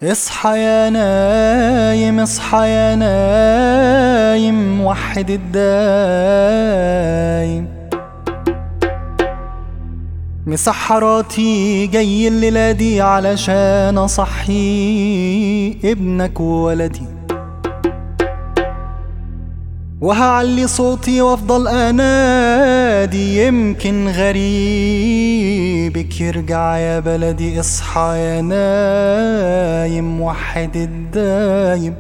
اصحى يا نايم اصحى يا نايم وحد الدايم مسحراتي جاي الليلة دي علشان أصحي ابنك وولدي وهعلي صوتي وافضل انادي يمكن غريبك يرجع يا بلدي اصحى يا نايم وحد الدايم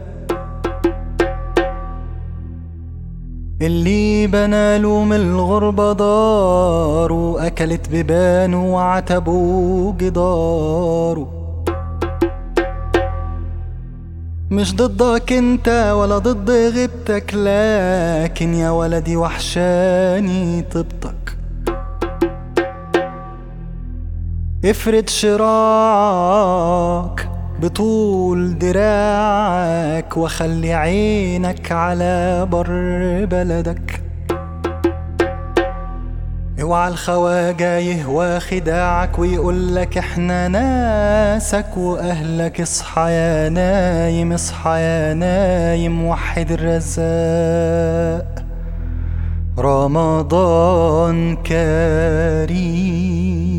اللي بناله من الغربة داره أكلت ببانه وعتبه جداره مش ضدك انت ولا ضد غيبتك لكن يا ولدي وحشاني طيبتك افرد شراعك بطول دراعك وخلي عينك على بر بلدك اوعى الخواجة يهوى خداعك ويقولك احنا ناسك واهلك اصحى يا نايم اصحى يا نايم وحد الرزاق رمضان كريم